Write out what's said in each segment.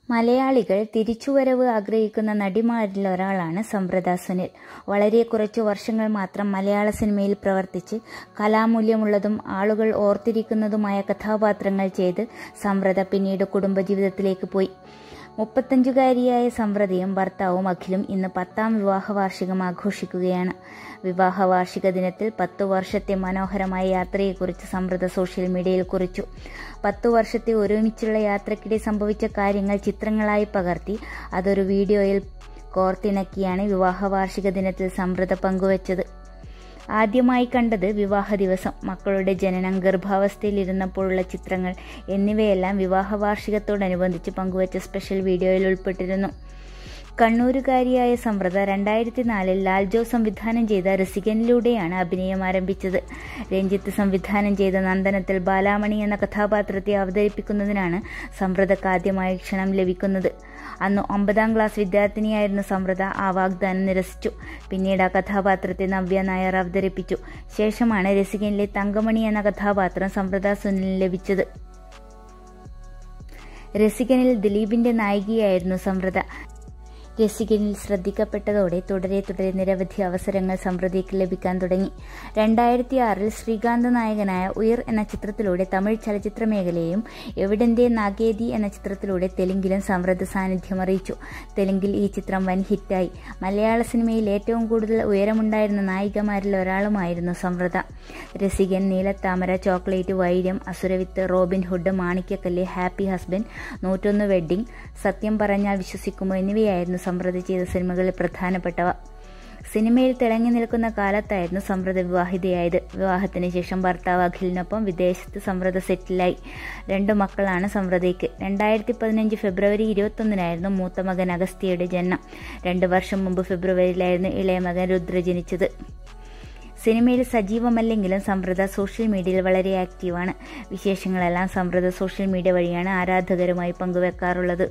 മലയാളികൾ തിരിച്ചുവരവ് ആഗ്രഹിക്കുന്ന നടിമാരിൽ ഒരാളാണ് സംവൃത സുനിൽ വളരെ കുറച്ചു വർഷങ്ങൾ മാത്രം മലയാള സിനിമയിൽ പ്രവർത്തിച്ച് കലാമൂല്യമുള്ളതും ആളുകൾ ഓർത്തിരിക്കുന്നതുമായ കഥാപാത്രങ്ങൾ ചെയ്ത് സംവൃത പിന്നീട് കുടുംബജീവിതത്തിലേക്ക് പോയി മുപ്പത്തഞ്ചുകാരിയായ സംവൃതയും ഭർത്താവും അഖിലും ഇന്ന് പത്താം വിവാഹ വാർഷികം ആഘോഷിക്കുകയാണ് വിവാഹ വാർഷിക ദിനത്തിൽ പത്തു വർഷത്തെ മനോഹരമായ യാത്രയെക്കുറിച്ച് സംവൃത സോഷ്യൽ മീഡിയയിൽ കുറിച്ചു പത്തു വർഷത്തെ ഒരുമിച്ചുള്ള യാത്രക്കിടെ സംഭവിച്ച കാര്യങ്ങൾ ചിത്രങ്ങളായി പകർത്തി അതൊരു വീഡിയോയിൽ കോർത്തിണക്കിയാണ് വിവാഹ വാർഷിക ദിനത്തിൽ സംവൃത പങ്കുവച്ചത് ആദ്യമായി കണ്ടത് വിവാഹ ദിവസം മക്കളുടെ ജനനം ഗർഭാവസ്ഥയിലിരുന്നപ്പോഴുള്ള ചിത്രങ്ങൾ എന്നിവയെല്ലാം വിവാഹ വാർഷികത്തോടനുബന്ധിച്ച് പങ്കുവച്ച സ്പെഷ്യൽ വീഡിയോയിൽ ഉൾപ്പെട്ടിരുന്നു കണ്ണൂരുകാരിയായ സംവൃത രണ്ടായിരത്തി നാലിൽ ലാൽജോ സംവിധാനം ചെയ്ത രസികനിലൂടെയാണ് അഭിനയം ആരംഭിച്ചത് രഞ്ജിത്ത് സംവിധാനം ചെയ്ത നന്ദനത്തിൽ ബാലാമണി എന്ന കഥാപാത്രത്തെ അവതരിപ്പിക്കുന്നതിനാണ് സംവൃതക്ക് ആദ്യമായി ക്ഷണം ലഭിക്കുന്നത് അന്ന് ഒമ്പതാം ക്ലാസ് വിദ്യാർത്ഥിനിയായിരുന്ന സംവൃത ആ വാഗ്ദാനം നിരസിച്ചു പിന്നീട് ആ കഥാപാത്രത്തെ നവ്യ നായർ അവതരിപ്പിച്ചു ശേഷമാണ് രസികനിലെ തങ്കമണി എന്ന കഥാപാത്രം സംവൃത സുനിലിന് ലഭിച്ചത് രസികനിൽ ദിലീപിന്റെ നായികയായിരുന്നു സംവൃത രസികനിൽ ശ്രദ്ധിക്കപ്പെട്ടതോടെ തുടരെ തുടരെ നിരവധി അവസരങ്ങൾ സമൃദ്ധിക്ക് ലഭിക്കാൻ തുടങ്ങി രണ്ടായിരത്തി ആറിൽ ശ്രീകാന്ത് നായകനായ ഉയർ എന്ന ചിത്രത്തിലൂടെ തമിഴ് ചലച്ചിത്ര മേഖലയെയും എവിടന്റെ നാഗേദി എന്ന ചിത്രത്തിലൂടെ തെലുങ്കിലും സമൃദ്ധ സാന്നിധ്യം അറിയിച്ചു തെലുങ്കിൽ ഈ ചിത്രം വൻ ഹിറ്റായി മലയാള സിനിമയിൽ ഏറ്റവും കൂടുതൽ ഉയരമുണ്ടായിരുന്ന നായികമാരിൽ ഒരാളുമായിരുന്നു Samvrutha Rasikan Neelathamara chocolate Vairam Asuravithu Robin Hood Manikyakallu happy husband നൂറ്റൊന്ന് വെഡ്ഡിംഗ് സത്യം പറഞ്ഞാൽ വിശ്വസിക്കുമോ എന്നിവയായിരുന്നു സമൃദ്ധി ചെയ്ത സിനിമകളിൽ പ്രധാനപ്പെട്ടവ സിനിമയിൽ തിളങ്ങി നിൽക്കുന്ന കാലത്തായിരുന്നു സമൃദ്ധ വിവാഹിതയായത് വിവാഹത്തിന് ശേഷം ഭർത്താവ് അഖിലിനൊപ്പം വിദേശത്ത് സമൃദ്ധ സെറ്റിലായി രണ്ടു മക്കളാണ് സമൃദ്ധയ്ക്ക് രണ്ടായിരത്തി പതിനഞ്ച് ഫെബ്രുവരി ഇരുപത്തൊന്നിനായിരുന്നു മൂത്ത മകൻ അഗസ്ത്യയുടെ ജനനം രണ്ടു വർഷം മുമ്പ് ഫെബ്രുവരിയിലായിരുന്നു ഇളയ മകൻ രുദ്ര ജനിച്ചത് സിനിമയിൽ സജീവമല്ലെങ്കിലും സമൃദ്ധ സോഷ്യൽ മീഡിയയിൽ വളരെ ആക്റ്റീവാണ് വിശേഷങ്ങളെല്ലാം സമൃദ്ധ സോഷ്യൽ മീഡിയ വഴിയാണ് ആരാധകരുമായി പങ്കുവെക്കാറുള്ളത്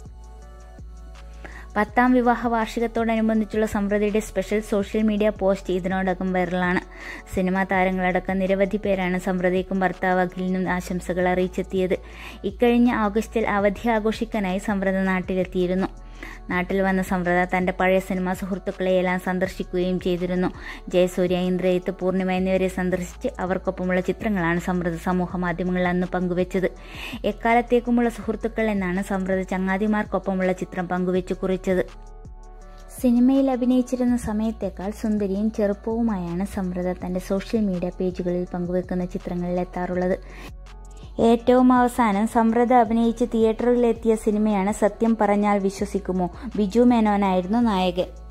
പത്താം വിവാഹ വാർഷികത്തോടനുബന്ധിച്ചുള്ള സമൃദ്ധിയുടെ സ്പെഷ്യൽ സോഷ്യൽ മീഡിയ പോസ്റ്റ് ഇതിനോടകം വൈറലാണ് സിനിമാ താരങ്ങളടക്കം നിരവധി പേരാണ് സമൃദ്ധിക്കും ഭർത്താവ് അഖിലിനും ആശംസകൾ അറിയിച്ചെത്തിയത് ഇക്കഴിഞ്ഞ ഓഗസ്റ്റിൽ അവധി ആഘോഷിക്കാനായി സമൃദ്ധ നാട്ടിലെത്തിയിരുന്നു നാട്ടിൽ വന്ന സമൃദ്ധ തന്റെ പഴയ സിനിമാ സുഹൃത്തുക്കളെയെല്ലാം സന്ദർശിക്കുകയും ചെയ്തിരുന്നു ജയസൂര്യ ഇന്ദ്രജിത്ത് പൂർണിമ എന്നിവരെ സന്ദർശിച്ച് അവർക്കൊപ്പമുള്ള ചിത്രങ്ങളാണ് സമൃദ്ധ സമൂഹ മാധ്യമങ്ങളിൽ അന്ന് പങ്കുവച്ചത് എക്കാലത്തേക്കുമുള്ള സുഹൃത്തുക്കൾ എന്നാണ് സമൃദ്ധ ചങ്ങാതിമാർക്കൊപ്പമുള്ള ചിത്രം പങ്കുവച്ചു കുറിച്ചത് സിനിമയിൽ അഭിനയിച്ചിരുന്ന സമയത്തേക്കാൾ സുന്ദരിയും ചെറുപ്പവുമായാണ് സമൃദ്ധ തന്റെ സോഷ്യൽ മീഡിയ പേജുകളിൽ പങ്കുവെക്കുന്ന ചിത്രങ്ങളിൽ എത്താറുള്ളത് ഏറ്റവും അവസാനം സമൃദ്ധ അഭിനയിച്ച് തിയേറ്ററിലെത്തിയ സിനിമയാണ് സത്യം പറഞ്ഞാൽ വിശ്വസിക്കുമോ ബിജു മേനോനായിരുന്നു നായകൻ